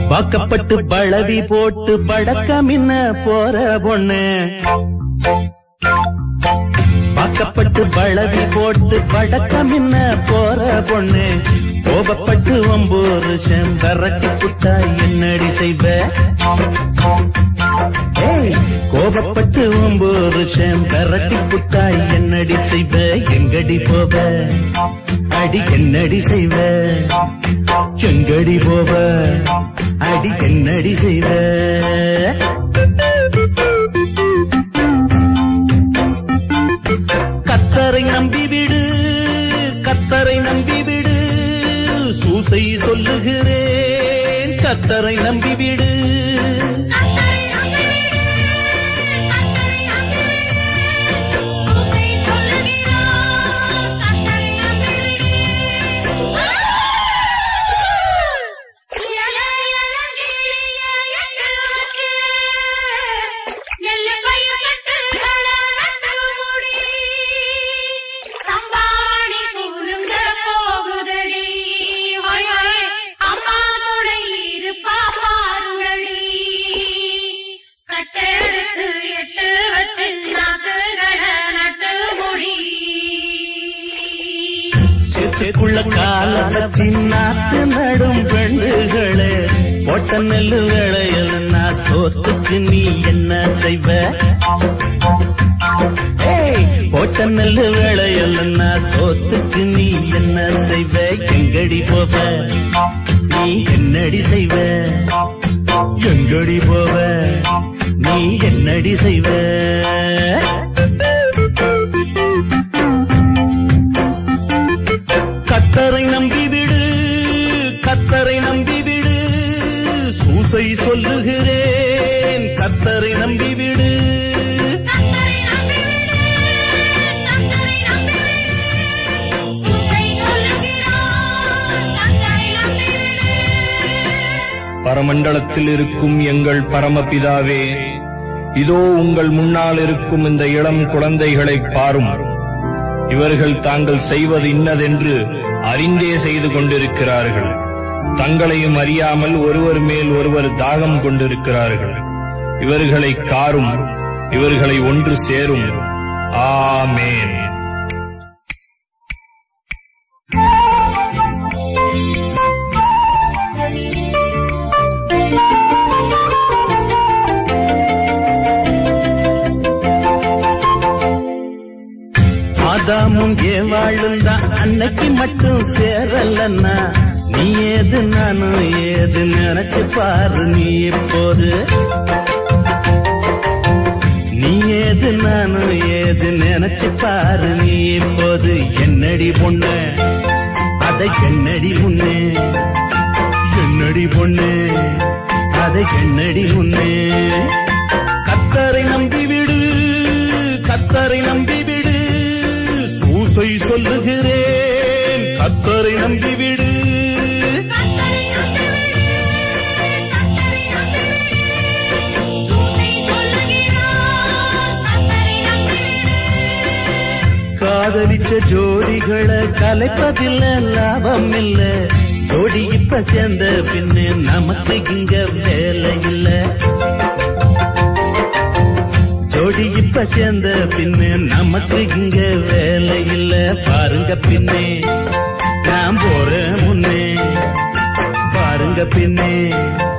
வாக்கப்பட்டு பழவி போட்டு படக்கமின்ன போற பொண்ணு வாக்கப்பட்டு பழவி போட்டு படக்கமின்ன போற பொண்ணு கோபப்பட்டு ஒம்பூர் செம்பரக்கு புட்டாய் என்னடி செய்வ ஏய், கோபப்பட்டு ஒம்பூர் செம்பரக்கு புட்டாய் என்னடி செய்வ எங்கடி போவ அடி என்னடி செய்வ செங்கடி போவ அடி என்னடி செய்வ கத்தரை நம்பி விடு கத்தரை நம்பி விடு சூசை சொல்லுகிறேன் கத்தரை நம்பி விடு சூசை சொல்லுகிறார் கத்தரை நம்பிவிடு எல எலங்கிலிய எட்டுவக்கு நெல்ல பயிர் கட்டுகள நட்டு முடி சம்பாணி குலுங்க போகுதடி ஹொய் ஹொய் அம்மா துணை இருப்பா பாருங்கடி கட்டெடுத்து எட்டு வச்சு நாக்குகள நட்டு முடி சேக்குள்ள கால வச்சு நாத்து நடும் பெண்டுகளே போட்ட நெல்லு வேளையில் நான் சோத்துக்கு நீ என்ன செய்வ ஏய், போட்ட நெல்லு வேளையில் நான் சோத்துக்கு நீ என்ன செய்வ எங்கடி போவ நீ என்னடி செய்வ எங்கடி போவ நீ என்னடி செய்வ கத்தரை நம்பிவிடு கத்தரை நம்பிவிடு சூசை சொல்லுகிறேன் கத்தரை நம்பிவிடு கத்தரை நம்பிவிடு கத்தரை நம்பிவிடு சூசை சொல்லுகிறார் கத்தரை நம்பிவிடு பரமண்டலத்தில் இருக்கும் எங்கள் பரமபிதாவே இதோ உங்கள் முன்னால் இருக்கும் இந்த இளம் குழந்தைகளை பாரும் இவர்கள் தாங்கள் செய்வது இன்னதென்று அறிந்தே செய்து கொண்டிருக்கிறார்கள் தங்களையும் அறியாமல் ஒருவர் மேல் ஒருவர் தாகம் கொண்டிருக்கிறார்கள் இவர்களை காரும் இவர்களை ஒன்று சேரும் ஆமேன் ஆதாமும் ஏவாளும் தான் அன்னைக்கு மட்டும் சேரலன்னா நீ ஏது நானும் ஏது நினைச்சு பாரு நீ இப்போது நீ ஏது நானும் ஏது நினைச்சு பாரு நீ இப்போது என்னடி பொண்ணு அதை என்னடி முன்னே என்னடி பொண்ணு அதை என்னடி முன்னே கத்தரை நம்பிவிடு கத்தரை நம்பிவிடு சூசை சொல்லுகிறேன் கத்தரை நம்பிவிடு கத்தரை நம்பிவிடு கத்தரை நம்பிவிடு சூசை சொல்லுகிறார் கத்தரை நம்பிவிடு காதலிச்ச ஜோடிகளை கலைப்பதில்ல லாபம் இல்ல ஜோடி இப்ப சேர்ந்த பின்னு நமக்கு இங்க வேலை இல்ல ஜோடி இப்ப சேர்ந்த பின்னு நமக்கு இங்க வேலை இல்ல பாருங்க பின்னே நான் போறேன் முன்னே பாருங்க பின்னே